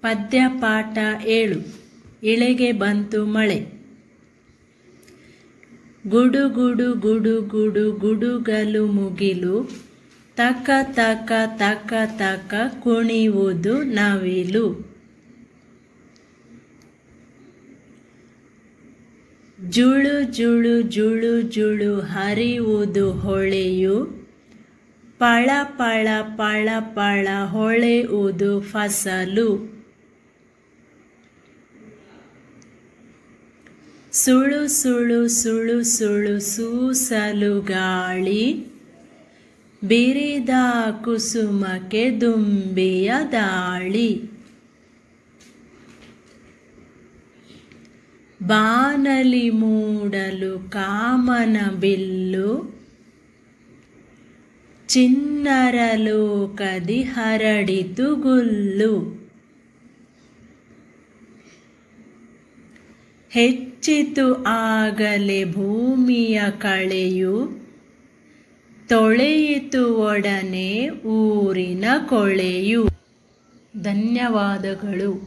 ಪದ್ಯಪಾಠ ಏಳು ಇಳೆಗೆ ಬಂತು ಮಳೆ ಗುಡು ಗುಡು ಗುಡು ಗುಡು ಗುಡುಗಲು ಮುಗಿಲು ತಕ ತಕ ತಕ ತಕ ಕುಣಿಯುವುದು ನವಿಲು ಜುಳು ಜುಳು ಜುಳು ಜುಳು ಹರಿಯುವುದು ಹೊಳೆಯು ಪಳ ಪಳ ಪಳ ಪಳ ಹೊಳೆಯುವುದು ಫಸಲು ಸುಳು ಸುಳು ಸುಳು ಸುಳು ಸೂಸಲು ಗಾಳಿ ಬಿರಿದ ಕುಸುಮಕ್ಕೆ ದುಂಬಿಯ ದಾಳಿ ಬಾನಲಿ ಮೂಡಲು ಕಾಮನ ಬಿಲ್ಲು ಚಿನ್ನರ ಲೋಕದಿ ಹರಡಿತು ಗುಲ್ಲು ಹೆಚ್ಚಿತು ಆಗಲೇ ಭೂಮಿಯ ಕಳೆಯು ತೊಳೆಯಿತು ಒಡನೆ ಊರಿನ ಕೊಳೆಯು ಧನ್ಯವಾದಗಳು